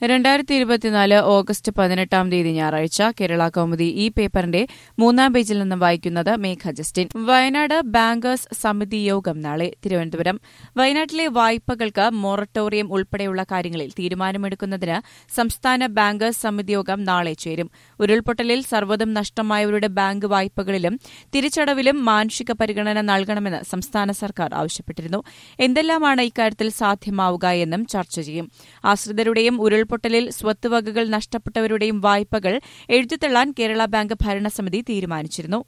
രണ്ടായിരത്തി ഇരുപത്തിനാല് ഓഗസ്റ്റ് പതിനെട്ടാം തീയതി ഞായറാഴ്ച കേരള കൗമുദി ഈ പേപ്പറിന്റെ മൂന്നാം പേജിൽ നിന്ന് വായിക്കുന്നത് മേഘ ജസ്റ്റിൻ വയനാട് ബാങ്കേഴ്സ് സമിതി യോഗം നാളെ തിരുവനന്തപുരം വയനാട്ടിലെ വായ്പകൾക്ക് മൊറട്ടോറിയം ഉൾപ്പെടെയുള്ള കാര്യങ്ങളിൽ തീരുമാനമെടുക്കുന്നതിന് സംസ്ഥാന ബാങ്കേഴ്സ് സമിതി യോഗം നാളെ ചേരും ഉരുൾപൊട്ടലിൽ സർവ്വതും നഷ്ടമായവരുടെ ബാങ്ക് വായ്പകളിലും തിരിച്ചടവിലും മാനുഷിക പരിഗണന നൽകണമെന്ന് സംസ്ഥാന സർക്കാർ ആവശ്യപ്പെട്ടിരുന്നു എന്തെല്ലാമാണ് ഇക്കാര്യത്തിൽ സാധ്യമാവുക എന്നും ചർച്ച ചെയ്യും ആശ്രിതരുടെയും ഉരുൾപൊട്ടലിൽ സ്വത്തുവകകൾ നഷ്ടപ്പെട്ടവരുടെയും വായ്പകൾ എഴുതിത്തള്ളാൻ കേരള ബാങ്ക് ഭരണസമിതി തീരുമാനിച്ചിരുന്നു